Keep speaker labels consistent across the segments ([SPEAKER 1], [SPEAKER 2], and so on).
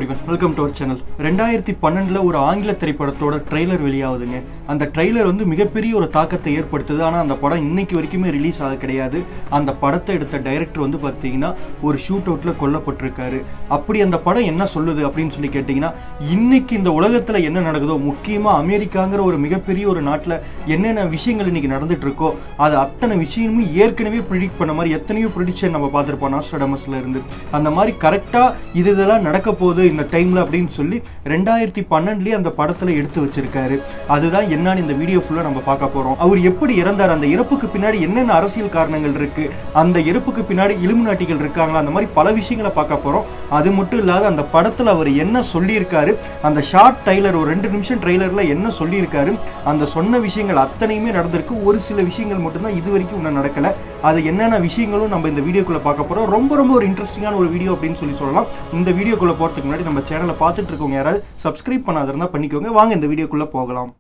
[SPEAKER 1] everyone welcome to our channel ரெண்டாயிரத்தி பன்னெண்டில் ஒரு ஆங்கில திரைப்படத்தோட ட்ரெய்லர் வெளியாகுதுங்க அந்த ட்ரெய்லர் வந்து மிகப்பெரிய ஒரு தாக்கத்தை ஏற்படுத்துது ஆனால் அந்த படம் இன்னைக்கு வரைக்குமே ரிலீஸ் ஆக கிடையாது அந்த படத்தை எடுத்த டைரக்டர் வந்து பார்த்தீங்கன்னா ஒரு ஷூட் அவுட்டில் கொல்லப்பட்டிருக்காரு அப்படி அந்த படம் என்ன சொல்லுது அப்படின்னு சொல்லி கேட்டிங்கன்னா இன்னைக்கு இந்த உலகத்தில் என்ன நடக்குதோ முக்கியமாக அமெரிக்காங்கிற ஒரு மிகப்பெரிய ஒரு நாட்டில் என்னென்ன விஷயங்கள் இன்னைக்கு நடந்துட்டு இருக்கோ அது அத்தனை விஷயமும் ஏற்கனவே ப்ரிடிக்ட் பண்ண மாதிரி எத்தனையோ ப்ரிடிக்ஷன் நம்ம பார்த்துருப்போம் நாஸ்ட்ரடமஸ்ல இருந்து அந்த மாதிரி கரெக்டாக இது இதெல்லாம் நடக்க போகுது இந்த டைமில் அப்படின்னு சொல்லி ரெண்டாயிரத்தி பன்னெண்டுலேயே அந்த படத்தில் எடுத்து வச்சிருக்காரு அதுதான் என்னன்னு இந்த வீடியோ ஃபுல்லாக நம்ம பார்க்க போகிறோம் அவர் எப்படி இறந்தார் அந்த இறப்புக்கு பின்னாடி என்னென்ன அரசியல் காரணங்கள் இருக்கு அந்த இறப்புக்கு பின்னாடி இலுமினாட்டிகள் இருக்காங்களா அந்த மாதிரி பல விஷயங்களை பார்க்க போகிறோம் அது மட்டும் இல்லாத அந்த படத்தில் அவர் என்ன சொல்லியிருக்காரு அந்த ஷார்ட் ட்ரைலர் ஒரு ரெண்டு நிமிஷம் ட்ரைலரில் என்ன சொல்லியிருக்காரு அந்த சொன்ன விஷயங்கள் அத்தனையுமே நடந்திருக்கு ஒரு சில விஷயங்கள் மட்டும்தான் இது வரைக்கும் இன்னும் நடக்கலை அது என்னென்ன விஷயங்களும் நம்ம இந்த வீடியோக்குள்ளே பார்க்க போகிறோம் ரொம்ப ரொம்ப ஒரு இன்ட்ரெஸ்டிங்கான ஒரு வீடியோ அப்படின்னு சொல்லி சொல்லலாம் இந்த வீடியோக்குள்ளே போகிறதுக்கு முன்னாடி நம்ம சேனலை பார்த்துட்டு இருக்கவங்க யாராவது சப்ஸ்கிரைப் பண்ணாத இருந்தால் பண்ணிக்கோங்க வாங்க இந்த வீடியோக்குள்ளே போகலாம்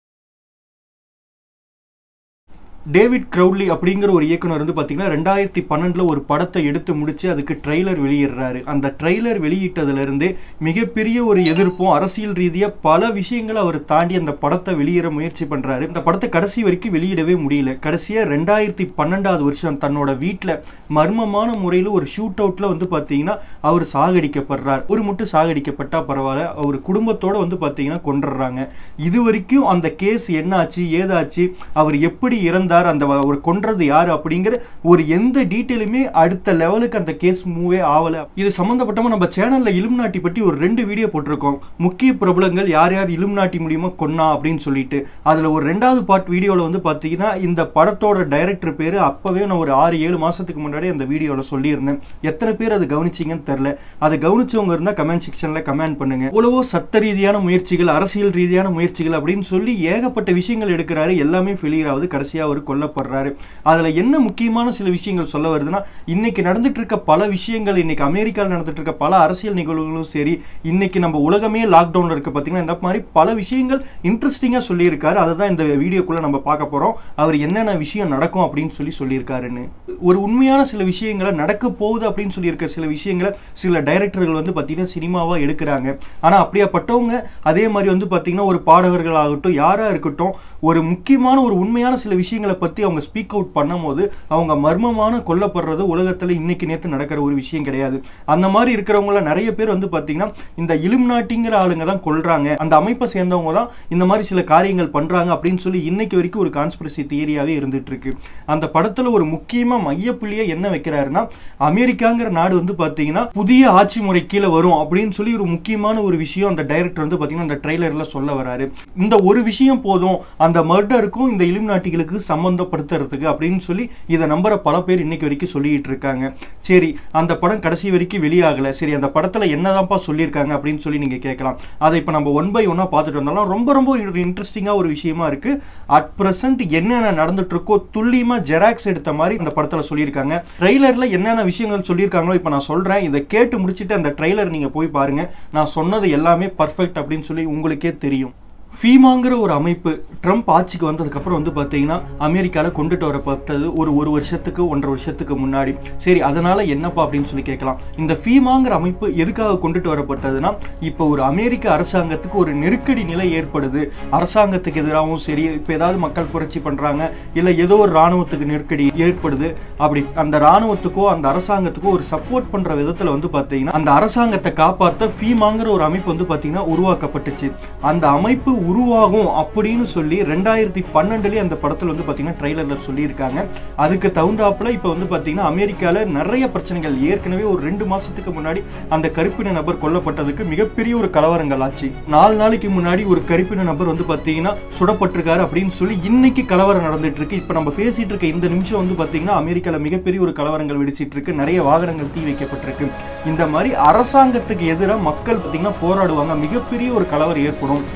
[SPEAKER 1] டேவிட் க்ரௌட்லி அப்படிங்கிற ஒரு இயக்குனர் வந்து பார்த்தீங்கன்னா ரெண்டாயிரத்தி பன்னெண்டில் ஒரு படத்தை எடுத்து முடிச்சு அதுக்கு ட்ரெய்லர் வெளியிடுறாரு அந்த ட்ரெய்லர் வெளியிட்டதுலேருந்தே மிகப்பெரிய ஒரு எதிர்ப்பும் அரசியல் ரீதியாக பல விஷயங்களை அவர் தாண்டி அந்த படத்தை வெளியிட முயற்சி பண்ணுறாரு இந்த படத்தை கடைசி வரைக்கும் வெளியிடவே முடியல கடைசியாக ரெண்டாயிரத்தி பன்னெண்டாவது வருஷம் தன்னோட வீட்டில் மர்மமான முறையில் ஒரு ஷூட் அவுட்டில் வந்து பார்த்தீங்கன்னா அவர் சாகடிக்கப்படுறார் ஒரு மட்டும் சாகடிக்கப்பட்டா பரவாயில்ல அவர் குடும்பத்தோட வந்து பார்த்தீங்கன்னா கொண்டுடுறாங்க இது வரைக்கும் அந்த கேஸ் என்னாச்சு ஏதாச்சு அவர் எப்படி இறந்தார் இருந்தார் அந்த ஒரு கொன்றது யாரு அப்படிங்கிற ஒரு எந்த டீட்டெயிலுமே அடுத்த லெவலுக்கு அந்த கேஸ் மூவே ஆகல இது சம்பந்தப்பட்டமா நம்ம சேனல்ல இலுமினாட்டி பற்றி ஒரு ரெண்டு வீடியோ போட்டிருக்கோம் முக்கிய பிரபலங்கள் யார் யார் இலுமினாட்டி மூலியமா கொன்னா அப்படின்னு சொல்லிட்டு அதுல ஒரு ரெண்டாவது பார்ட் வீடியோல வந்து பாத்தீங்கன்னா இந்த படத்தோட டைரக்டர் பேரு அப்பவே நான் ஒரு ஆறு ஏழு மாசத்துக்கு முன்னாடி அந்த வீடியோல சொல்லியிருந்தேன் எத்தனை பேர் அது கவனிச்சிங்கன்னு தெரியல அதை கவனிச்சவங்க இருந்தா கமெண்ட் செக்ஷன்ல கமெண்ட் பண்ணுங்க எவ்வளவோ சத்த ரீதியான முயற்சிகள் அரசியல் ரீதியான முயற்சிகள் அப்படின்னு சொல்லி ஏகப்பட்ட விஷயங்கள் எடுக்கிறாரு எல்லாமே ஃபெயிலியர் ஆகுது கடைசியா ஒரு கொல்லப்படுறாரு அதுல என்ன முக்கியமான சில விஷயங்கள் சொல்ல வருதுன்னா இன்னைக்கு நடந்துட்டு இருக்க பல விஷயங்கள் இன்னைக்கு அமெரிக்காவில் நடந்துட்டு இருக்க பல அரசியல் நிகழ்வுகளும் சரி இன்னைக்கு நம்ம உலகமே லாக்டவுன்ல இருக்கு பாத்தீங்கன்னா இந்த மாதிரி பல விஷயங்கள் இன்ட்ரெஸ்டிங்கா சொல்லியிருக்காரு அதை தான் இந்த வீடியோக்குள்ள நம்ம பார்க்க போறோம் அவர் என்னென்ன விஷயம் நடக்கும் அப்படின்னு சொல்லி சொல்லியிருக்காருன்னு ஒரு உண்மையான சில விஷயங்களை நடக்க போகுது அப்படின்னு சொல்லியிருக்க சில விஷயங்களை சில டைரக்டர்கள் வந்து பார்த்தீங்கன்னா சினிமாவாக எடுக்கிறாங்க ஆனால் அப்படியாப்பட்டவங்க அதே மாதிரி வந்து பார்த்தீங்கன்னா ஒரு பாடகர்கள் ஆகட்டும் யாராக இருக்கட்டும் ஒரு முக்கியமான ஒரு உண்மையான சில விஷயங்களை பற்றி அவங்க ஸ்பீக் அவுட் பண்ணும்போது அவங்க மர்மமான கொல்லப்படுறது உலகத்தில் இன்னைக்கு நேற்று நடக்கிற ஒரு விஷயம் கிடையாது அந்த மாதிரி இருக்கிறவங்கள நிறைய பேர் வந்து பார்த்தீங்கன்னா இந்த இலுமினாட்டிங்கிற ஆளுங்க தான் கொள்றாங்க அந்த அமைப்பை சேர்ந்தவங்க தான் இந்த மாதிரி சில காரியங்கள் பண்ணுறாங்க அப்படின்னு சொல்லி இன்னைக்கு வரைக்கும் ஒரு கான்ஸ்பிரசி தியரியாகவே இருந்துட்டு இருக்கு அந்த படத்தில் ஒரு முக்கியமாக மையப்புள்ளியை என்ன வைக்கிறாருன்னா அமெரிக்காங்கிற நாடு வந்து பார்த்தீங்கன்னா புதிய ஆட்சி முறை கீழே வரும் அப்படின்னு சொல்லி ஒரு முக்கியமான ஒரு விஷயம் அந்த டைரக்டர் வந்து பார்த்தீங்கன்னா அந்த ட்ரெய்லரில் சொல்ல வராரு இந்த ஒரு விஷயம் போதும் அந்த மர்டருக்கும் இந்த இலுமினாட்டிகளுக்கு சம்பந்தப்படுத்துறதுக்கு அப்படின்னு சொல்லி இதை நம்புற பல பேர் இன்னைக்கு வரைக்கும் சொல்லிட்டு இருக்காங்க சரி அந்த படம் கடைசி வரைக்கும் வெளியாகல சரி அந்த படத்துல என்னதான்ப்பா சொல்லியிருக்காங்க அப்படின்னு சொல்லி நீங்க கேட்கலாம் அதை இப்போ நம்ம ஒன் பை ஒன்னா பார்த்துட்டு வந்தாலும் ரொம்ப ரொம்ப ஒரு இன்ட்ரெஸ்டிங்கா ஒரு விஷயமா இருக்கு அட் பிரசன்ட் என்னென்ன நடந்துட்டு இருக்கோ துல்லியமா ஜெராக்ஸ் எடுத்த மாதிரி அந்த படத்துல சொல்லியிருக்காங்க ட்ரெய்லர்ல என்னென்ன விஷயங்கள் சொல்லியிருக்காங்களோ இப்போ நான் சொல்றேன் இதை கேட்டு முடிச்சுட்டு அந்த ட்ரெய்லர் நீங்க போய் பாருங்க நான் சொன்னது எல்லாமே பர்ஃபெக்ட் அப்படின்னு சொல்லி உங்களுக்கே தெரியும் ஃபீமாங்கிற ஒரு அமைப்பு ட்ரம்ப் ஆட்சிக்கு வந்ததுக்கப்புறம் வந்து பார்த்தீங்கன்னா அமெரிக்காவில் கொண்டுட்டு வரப்பட்டது ஒரு ஒரு வருஷத்துக்கு ஒன்றரை வருஷத்துக்கு முன்னாடி சரி அதனால என்னப்பா அப்படின்னு சொல்லி கேட்கலாம் இந்த ஃபீமாங்கிற அமைப்பு எதுக்காக கொண்டுட்டு வரப்பட்டதுன்னா இப்போ ஒரு அமெரிக்க அரசாங்கத்துக்கு ஒரு நெருக்கடி நிலை ஏற்படுது அரசாங்கத்துக்கு எதிராகவும் சரி இப்போ ஏதாவது மக்கள் புரட்சி பண்ணுறாங்க இல்லை ஏதோ ஒரு இராணுவத்துக்கு நெருக்கடி ஏற்படுது அப்படி அந்த இராணுவத்துக்கோ அந்த அரசாங்கத்துக்கோ ஒரு சப்போர்ட் பண்ணுற விதத்தில் வந்து பார்த்தீங்கன்னா அந்த அரசாங்கத்தை காப்பாற்ற ஃபீமாங்கிற ஒரு அமைப்பு வந்து பார்த்தீங்கன்னா உருவாக்கப்பட்டுச்சு அந்த அமைப்பு உருவாகும் அப்படின்னு சொல்லி ரெண்டாயிரத்தி பன்னெண்டுலேயே அந்த படத்தில் வந்து பார்த்தீங்கன்னா ட்ரெய்லரில் சொல்லியிருக்காங்க அதுக்கு தகுந்தாப்புல இப்போ வந்து பார்த்தீங்கன்னா அமெரிக்காவில் நிறைய பிரச்சனைகள் ஏற்கனவே ஒரு ரெண்டு மாசத்துக்கு முன்னாடி அந்த கருப்பின நபர் கொல்லப்பட்டதுக்கு மிகப்பெரிய ஒரு கலவரங்கள் ஆச்சு நாலு நாளைக்கு முன்னாடி ஒரு கருப்பின நபர் வந்து பார்த்தீங்கன்னா சுடப்பட்டிருக்காரு அப்படின்னு சொல்லி இன்னைக்கு கலவரம் நடந்துட்டு இருக்கு இப்போ நம்ம பேசிட்டு இருக்க இந்த நிமிஷம் வந்து பார்த்தீங்கன்னா அமெரிக்காவில் மிகப்பெரிய ஒரு கலவரங்கள் வெடிச்சிட்டு இருக்கு நிறைய வாகனங்கள் தீ வைக்கப்பட்டிருக்கு இந்த மாதிரி அரசாங்கத்துக்கு எதிராக மக்கள் பார்த்தீங்கன்னா போராடுவாங்க மிகப்பெரிய ஒரு கலவரம் ஏற்படும் அந்த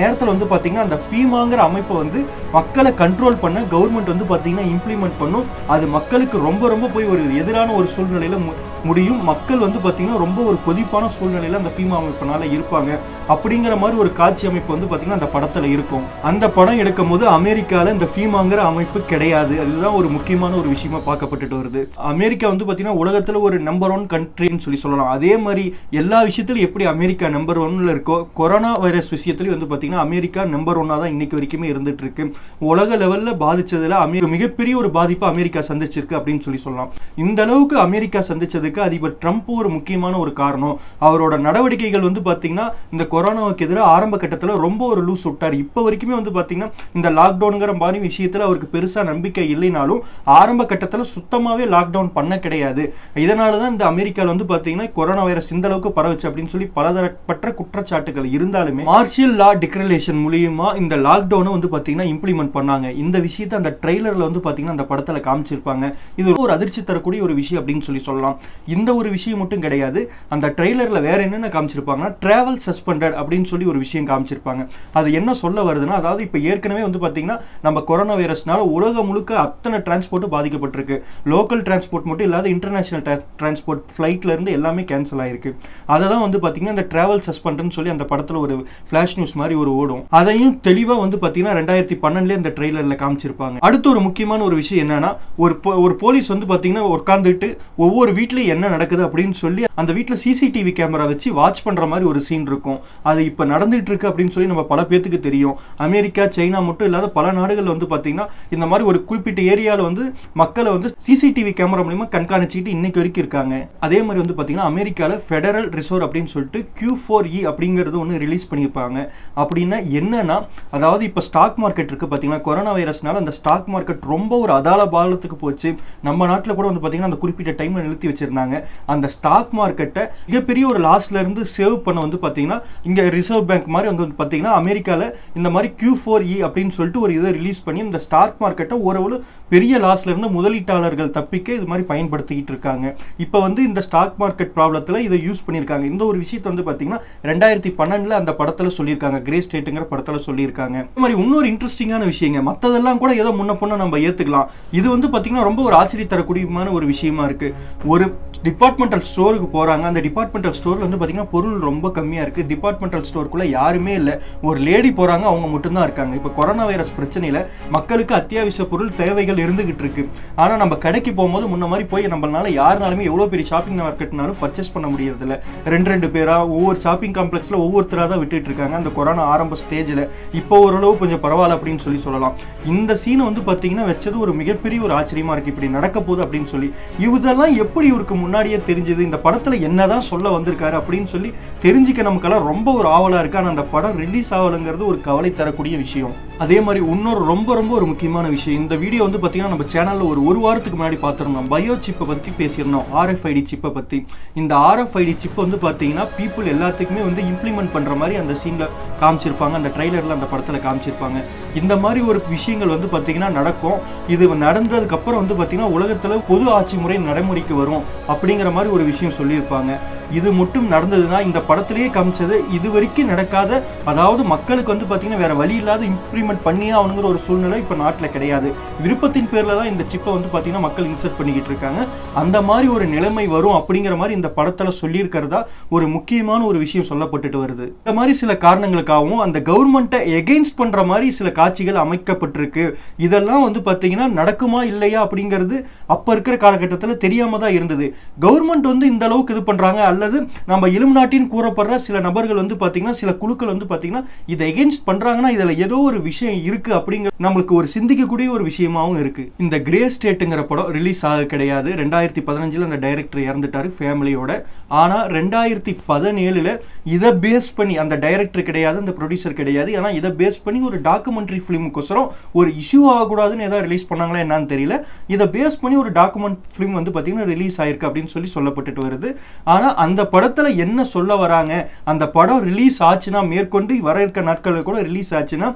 [SPEAKER 1] நேரத்தில் வந்து பார்த்தீங்கன்னா அந்த ஃபீமாங்கிற அமைப்பை வந்து மக்களை கண்ட்ரோல் பண்ண கவர்மெண்ட் வந்து பார்த்தீங்கன்னா இம்ப்ளிமெண்ட் பண்ணும் அது மக்களுக்கு ரொம்ப ரொம்ப போய் ஒரு எதிரான ஒரு சூழ்நிலையில மு- முடியும் மக்கள் வந்து பார்த்தீங்கன்னா ரொம்ப ஒரு கொதிப்பான சூழ்நிலையில அந்த ஃபீமா அமைப்பினால இருப்பாங்க அப்படிங்கிற மாதிரி ஒரு காட்சி அமைப்பு வந்து பார்த்தீங்கன்னா அந்த படத்துல இருக்கும் அந்த படம் எடுக்கும் போது அமெரிக்கால இந்த ஃபீமாங்கிற அமைப்பு கிடையாது அதுதான் ஒரு முக்கியமான ஒரு விஷயமா பார்க்கப்பட்டுட்டு வருது அமெரிக்கா வந்து பார்த்தீங்கன்னா உலகத்துல ஒரு நம்பர் ஒன் கண்ட்ரின்னு சொல்லி சொல்லலாம் அதே மாதிரி எல்லா விஷயத்திலும் எப்படி அமெரிக்கா நம்பர் ஒன்ல இருக்கோ கொரோனா வைரஸ் விஷயத்துலயும் வந்து பார்த்தீங்கன்னா அமெரிக்கா நம்பர் ஒன்னா தான் இன்னைக்கு வரைக்குமே இருந்துட்டு இருக்கு உலக லெவல்ல பாதிச்சதுல அமெரிக்கா மிகப்பெரிய ஒரு பாதிப்பை அமெரிக்கா சந்திச்சிருக்கு அப்படின்னு சொல்லி சொல்லலாம் இந்த அளவுக்கு அமெரிக்கா சந்திச்சதுக்கு அதிபர் ட்ரம்ப் ஒரு முக்கியமான ஒரு காரணம் அவரோட நடவடிக்கைகள் வந்து பாத்தீங்கன்னா இந்த கொரோனாவுக்கு எதிராக ஆரம்ப கட்டத்துல ரொம்ப ஒரு லூஸ் விட்டார் இப்போ வரைக்குமே வந்து பாத்தீங்கன்னா இந்த லாக்டவுனுங்கிற மாதிரி விஷயத்துல அவருக்கு பெருசா நம்பிக்கை இல்லைனாலும் ஆரம்ப கட்டத்துல சுத்தமாவே லாக்டவுன் பண்ண கிடையாது இதனால தான் இந்த அமெரிக்கால வந்து பாத்தீங்கன்னா கொரோனா வைரஸ் இந்த அளவுக்கு பரவுச்சு அப்படின்னு சொல்லி பலதரப்பட்ட குற்றச்சாட்டுகள் இருந்தாலுமே மார்ஷியல் லா டிக்ரலேஷன் மூலியமா இந்த லாக்டவுனை வந்து பாத்தீங்கன்னா இம்ப்ளிமெண்ட் பண்ணாங்க இந்த விஷயத்தை அந்த ட்ரெய்லர்ல வந்து பாத்தீங்கன்னா அந்த படத்துல காமிச்சிருப்பாங்க இது ஒரு அதிர்ச்சி தரக்கூடிய ஒரு விஷயம் அப்படின்னு சொல்லி சொல்லலாம் இந்த ஒரு விஷயம் மட்டும் கிடையாது அந்த ட்ரெய்லர்ல வேற என்னென்ன காமிச்சிருப்பாங்கன்னா டிராவல் சஸ்பெண்டட் அப்படின்னு சொல்லி ஒரு விஷயம் காமிச்சிருப்பாங்க அது என்ன சொல்ல வருதுன்னா அதாவது இப்போ ஏற்கனவே வந்து பாத்தீங்கன்னா நம்ம கொரோனா வைரஸ்னால உலகம் முழுக்க அத்தனை டிரான்ஸ்போர்ட்டும் பாதிக்கப்பட்டிருக்கு லோக்கல் டிரான்ஸ்போர்ட் மட்டும் இல்லாத இன்டர்நேஷனல் டிரான்ஸ்போர்ட் ஃப்ளைட்ல இருந்து எல்லாமே கேன்சல் ஆயிருக்கு அதை தான் வந்து பாத்தீங்கன்னா இந்த டிராவல் சஸ்பெண்ட்னு சொல்லி அந்த படத்துல ஒரு ஃபிளாஷ் நியூஸ் மாதிரி ஒரு ஓடும் அதையும் தெளிவா வந்து பாத்தீங்கன்னா ரெண்டாயிரத்தி பன்னெண்டுல இந்த ட்ரெய்லர்ல காமிச்சிருப்பாங்க அடுத்து ஒரு முக்கியமான ஒரு விஷயம் என்னன்னா ஒரு போ- ஒரு போலீஸ் வந்து பாத்தீங்கன்னா உட்காந்துட்டு ஒவ்வொரு வீட்லயும் என்ன நடக்குது அப்படின்னு சொல்லி அந்த வீட்ல சிசிடிவி கேமரா வச்சு வாட்ச் பண்ற மாதிரி ஒரு சீன் இருக்கும் அது இப்ப நடந்துட்டு இருக்கு அப்படின்னு சொல்லி நம்ம பல பேத்துக்கு தெரியும் அமெரிக்கா சைனா மட்டும் இல்லாத பல நாடுகள் வந்து பாத்தீங்கன்னா இந்த மாதிரி ஒரு குறிப்பிட்ட ஏரியால வந்து மக்களை வந்து சிசிடிவி கேமரா மூலியமா கண்காணிச்சுட்டு இன்னைக்கு வரைக்கும் இருக்காங்க அதே மாதிரி வந்து பாத்தீங்கன்னா அமெரிக்கால ஃபெடரல் ரிசர்வ் அப்படின்னு சொல்லிட்டு கியூ ஃபோர் இ அப்படிங்கிறது ஒன்று ரிலீஸ் பண்ணியிருப்பாங்க அப்படின்னா என்னன்னா அதாவது இப்போ ஸ்டாக் மார்க்கெட் இருக்கு பாத்தீங்கன்னா கொரோனா வைரஸ்னால அந்த ஸ்டாக் மார்க்கெட் ரொம்ப ஒரு அதால பாலத்துக்கு போச்சு நம்ம நாட்டில் கூட வந்து பாத்தீங்கன்னா அந்த குறிப்பிட்ட டைம்ல நிறுத்தி வச்சிருந்தாங்க அந்த ஸ்டாக் மார்க்கெட்டை மிகப்பெரிய ஒரு லாஸ்ல இருந்து சேவ் பண்ண வந்து பாத்தீங்கன்னா இங்க ரிசர்வ் பேங்க் மாதிரி வந்து பாத்தீங்கன்னா அமெரிக்கால இந்த மாதிரி கியூ ஃபோர் இ அப்படின்னு சொல்லிட்டு ஒரு இதை ரிலீஸ் பண்ணி இந்த ஸ்டாக் மார்க்கெட்டை ஓரளவு பெரிய லாஸ்ல இருந்து முதலீட்டாளர்கள் தப்பிக்க இது மாதிரி பயன்படுத்திக்கிட்டு இருக்காங்க இப்போ வந்து இந்த ஸ்டாக் மார்க்கெட் ப்ராப்ளத்துல இதை யூஸ் பண்ணியிருக்காங்க இந்த ஒரு விஷயத்தை வந்து பாத்தீங்கன்னா ரெண்டாயிரத்தி பன்னெண்டுல அந்த படத்துல சொல்லியிருக்காங்க கிரே ஸ்டேட்டுங்கிற படத்துல சொல்லியிருக்காங்க இந்த மாதிரி இன்னொரு இன்ட்ரெஸ்டிங்கான விஷயங்க மத்ததெல்லாம் கூட ஏதோ முன்ன பொண்ண நம்ம ஏத்துக்கலாம் இது வந்து பாத்தீங்கன்னா ரொம்ப ஒரு ஆச்சரிய தரக்கூடியமான ஒரு விஷயமா இருக்கு ஒரு டிபார்ட்மெண்டல் ஸ்டோருக்கு போறாங்க அந்த டிபார்ட்மெண்டல் ஸ்டோர்ல வந்து பாத்தீங்கன்னா பொருள் ரொம்ப கம்மியா இருக்கு டிபார்ட்மெண்டல் ஸ்டோருக்குள்ள யாருமே இல்ல ஒரு லேடி போறாங்க அவங்க மட்டும்தான் இருக்காங்க இப்போ கொரோனா வைரஸ் பிரச்சனையில மக்களுக்கு அத்தியாவசிய பொருள் தேவைகள் இருந்துகிட்டு இருக்கு ஆனா நம்ம கடைக்கு போகும்போது முன்ன மாதிரி போய் நம்மளால யாருனாலுமே எவ்வளவு பெரிய ஷாப்பிங் மார்க்கெட்னாலும் பர்ச்சேஸ் பண்ண முடியறது இல்ல ரெண்டு ரெண்டு பேரா ஒவ்வொரு ஷாப்பிங் காம்ப்ளெக்ஸ்ல ஒவ்வொருத்தரா தான் விட்டுட்டு இருக்காங்க அந்த கொரோனா ஆரம்ப ஸ்டேஜ்ல இப்போ ஓரளவு கொஞ்சம் பரவாயில்ல அப்படின்னு சொல்லி சொல்லலாம் இந்த சீனை வந்து பாத்தீங்கன்னா வச்சது ஒரு மிகப்பெரிய ஒரு ஆச்சரியமா இருக்கு இப்படி நடக்க போகுது அப்படின்னு சொல்லி இதெல்லாம் எப்படி இவருக்கு முன்னாடியே தெரிஞ்சது இந்த படத்துல என்னதான் சொல்ல வந்திருக்காரு அப்படின்னு சொல்லி தெரிஞ்சுக்க நமக்கெல்லாம் ரொம்ப ஒரு ஆவலா இருக்கு ஆனா அந்த படம் ரிலீஸ் ஆகலைங்கிறது ஒரு கவலை தரக்கூடிய விஷயம் அதே மாதிரி இன்னொரு ரொம்ப ரொம்ப ஒரு முக்கியமான விஷயம் இந்த வீடியோ வந்து பாத்தீங்கன்னா நம்ம சேனல்ல ஒரு ஒரு வாரத்துக்கு முன்னாடி பார்த்திருந்தோம் பயோ சிப்பை பத்தி பேசியிருந்தோம் ஆர்எஃப்ஐடி சிப்பை பத்தி இந்த ஆர்எஃப்ஐடி சிப் வந்து பாத்தீங்கன்னா பீப்புள் எல்லாத்துக்குமே வந்து இம்ப்ளிமெண்ட் பண்ற மாதிரி அந்த சீன்ல காமிச்சிருப்பாங்க அந்த ட்ரைலர்ல அந்த படத்துல காமிச்சிருப்பாங்க இந்த மாதிரி ஒரு விஷயங்கள் வந்து பாத்தீங்கன்னா நடக்கும் இது நடந்ததுக்கு அப்புறம் வந்து பாத்தீங்கன்னா உலகத்துல பொது ஆட்சி முறை நடைமுறைக்கு வரும் அப்படிங்கிற மாதிரி ஒரு விஷயம் சொல்லியிருப்பாங்க இது மட்டும் நடந்ததுன்னா இந்த படத்திலேயே காமிச்சது இது வரைக்கும் நடக்காத அதாவது மக்களுக்கு வந்து பாத்தீங்கன்னா வேற வழி இல்லாத இம்ப்ளிமெண்ட் பண்ணியே ஆகணுங்கிற ஒரு சூழ்நிலை இப்ப நாட்டுல கிடையாது விருப்பத்தின் பேர்ல தான் இந்த சிப்பை வந்து பாத்தீங்கன்னா மக்கள் இன்சர்ட் பண்ணிக்கிட்டு இருக்காங்க அந்த மாதிரி ஒரு நிலைமை வரும் அப்படிங்கிற மாதிரி இந்த படத்துல சொல்லியிருக்கிறதா ஒரு முக்கியமான ஒரு விஷயம் சொல்லப்பட்டுட்டு வருது இந்த மாதிரி சில காரணங்களுக்காகவும் அந்த கவர்மெண்ட்டை எகெயின்ஸ்ட் பண்ற மாதிரி சில காட்சிகள் அமைக்கப்பட்டிருக்கு இதெல்லாம் வந்து பாத்தீங்கன்னா நடக்குமா இல்லையா அப்படிங்கிறது அப்ப இருக்கிற காலகட்டத்தில் தெரியாம தான் இருந்தது கவர்மெண்ட் வந்து இந்த அளவுக்கு இது பண்றாங்க அல்லது நம்ம இலும் நாட்டின் கூறப்படுற சில நபர்கள் வந்து பாத்தீங்கன்னா சில குழுக்கள் வந்து பாத்தீங்கன்னா இதை எகெயின்ஸ்ட் பண்றாங்கன்னா இதுல ஏதோ ஒரு விஷயம் இருக்கு அப்படிங்கிற நம்மளுக்கு ஒரு சிந்திக்கக்கூடிய ஒரு விஷயமாவும் இருக்கு இந்த கிரே ஸ்டேட்டுங்கிற படம் ரிலீஸ் ஆக கிடையாது ரெண்டாயிரத்தி பதினஞ்சுல அந்த டைரக்டர் இறந்துட்டாரு ஃபேமிலியோட ஆனா ரெண்டாயிரத்தி பதினேழுல இதை பேஸ் பண்ணி அந்த டைரக்டர் கிடையாது அந்த ப்ரொடியூசர் கிடையாது ஆனா இதை பேஸ் பண்ணி ஒரு டாக்குமெண்ட்ரி ஃபிலிமுக்கோசரம் ஒரு இஷ்யூ ஆகக்கூடாதுன்னு ஏதாவது ரிலீஸ் பண்ணாங்களா என்னன்னு தெரியல இதை பேஸ் பண்ணி ஒரு டாக்குமெண்ட் ஃபிலிம் வந்து பார்த்தீங்கன்னா ரிலீஸ் ஆயிருக்கு அப்படின்னு சொல்லி சொல்லப்பட்டுட்டு வருது ஆனா அந்த படத்துல என்ன சொல்ல வராங்க அந்த படம் ரிலீஸ் ஆச்சுன்னா மேற்கொண்டு வர இருக்க நாட்களில் கூட ரிலீஸ் ஆச்சுன்னா ஒரு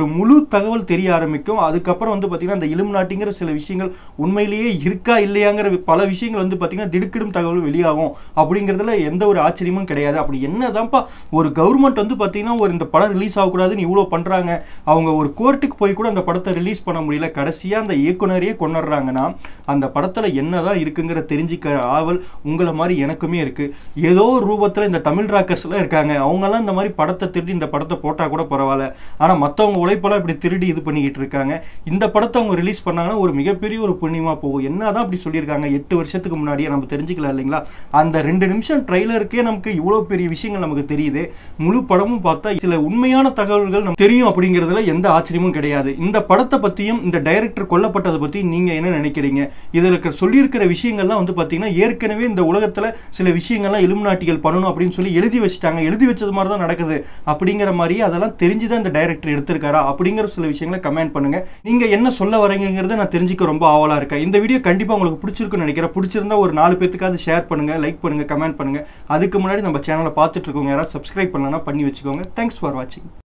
[SPEAKER 1] ஒரு முழு தகவல் தெரிய ஆரம்பிக்கும் அதுக்கப்புறம் வந்து பார்த்தீங்கன்னா அந்த இலும் நாட்டிங்கிற சில விஷயங்கள் உண்மையிலேயே இருக்கா இல்லையாங்கிற பல விஷயங்கள் வந்து பார்த்தீங்கன்னா திடுக்கிடும் தகவல் வெளியாகும் அப்படிங்கிறதுல எந்த ஒரு ஆச்சரியமும் கிடையாது அப்படி என்னதான்ப்பா ஒரு கவர்மெண்ட் வந்து பார்த்தீங்கன்னா ஒரு இந்த படம் ரிலீஸ் ஆகக்கூடாதுன்னு இவ்வளோ பண்ணுறாங்க அவங்க ஒரு கோர்ட்டுக்கு போய் கூட அந்த படத்தை ரிலீஸ் பண்ண முடியல கடைசியாக அந்த இயக்குனரையே கொண்டுடுறாங்கன்னா அந்த படத்தில் என்னதான் இருக்குங்கிற தெரிஞ்சிக்க ஆவல் உங்களை மாதிரி எனக்குமே இருக்கு ஏதோ ஒரு ரூபத்தில் இந்த தமிழ் ராக்கர்ஸ்லாம் இருக்காங்க அவங்கெல்லாம் இந்த மாதிரி படத்தை திருடி இந்த படத்தை போட்டால் கூட பரவாயில்ல ஆனால் மற்றவங்க உழைப்பெல்லாம் இப்படி திருடி இது பண்ணிக்கிட்டு இருக்காங்க இந்த படத்தை அவங்க ரிலீஸ் பண்ணாங்கன்னா ஒரு மிகப்பெரிய ஒரு புண்ணியமாக போகும் என்னதான் அப்படி சொல்லியிருக்காங்க எட்டு வருஷத்துக்கு முன்னாடியே நம்ம தெரிஞ்சுக்கலாம் இல்லைங்களா அந்த ரெண்டு நிமிஷம் ட்ரைலருக்கே நமக்கு இவ்வளோ பெரிய விஷயங்கள் நமக்கு தெரியுது முழு படமும் பார்த்தா சில உண்மையான தகவல்கள் நமக்கு தெரியும் அப்படிங்கிறதுல எந்த ஆச்சரியமும் கிடையாது இந்த படத்தை பற்றியும் இந்த டைரக்டர் கொல்லப்பட்டதை பற்றி நீங்கள் என்ன நினைக்கிறீங்க இதில் இருக்கிற சொல்லியிருக்கிற விஷயங்கள்லாம் வந்து பார்த்தீங்கன்னா ஏற்கனவே இந்த உலகத்தில் சில விஷயங்கள்லாம் இலுமினாட்டிகள் பண்ணணும் அப்படின்னு சொல்லி எழுதி வச்சுட்டாங்க எழுதி வச்சது மாதிரி தான் நடக்குது அப்படிங்கிற மாதிரி அதெல்லாம் தெரிஞ்சு தான் இந்த டைரக்டர் எடுத்திருக்காரா அப்படிங்கிற சில விஷயங்களை கமெண்ட் பண்ணுங்க நீங்க என்ன சொல்ல வரீங்கிறத நான் தெரிஞ்சுக்க ரொம்ப ஆவலா இருக்கேன் இந்த வீடியோ கண்டிப்பா உங்களுக்கு பிடிச்சிருக்குன்னு நினைக்கிறேன் பிடிச்சிருந்தா ஒரு நாலு பேத்துக்காவது ஷேர் பண்ணுங்க லைக் பண்ணுங்க கமெண்ட் பண்ணுங்க அதுக்கு முன்னாடி நம்ம சேனலை பார்த்துட்டு இருக்கவங்க யாராவது சப்ஸ்கிரைப் பண்ணலன்னா பண்ணி வச்சுக்கோங்க தேங்க்ஸ் ஃபார் வாட்சிங்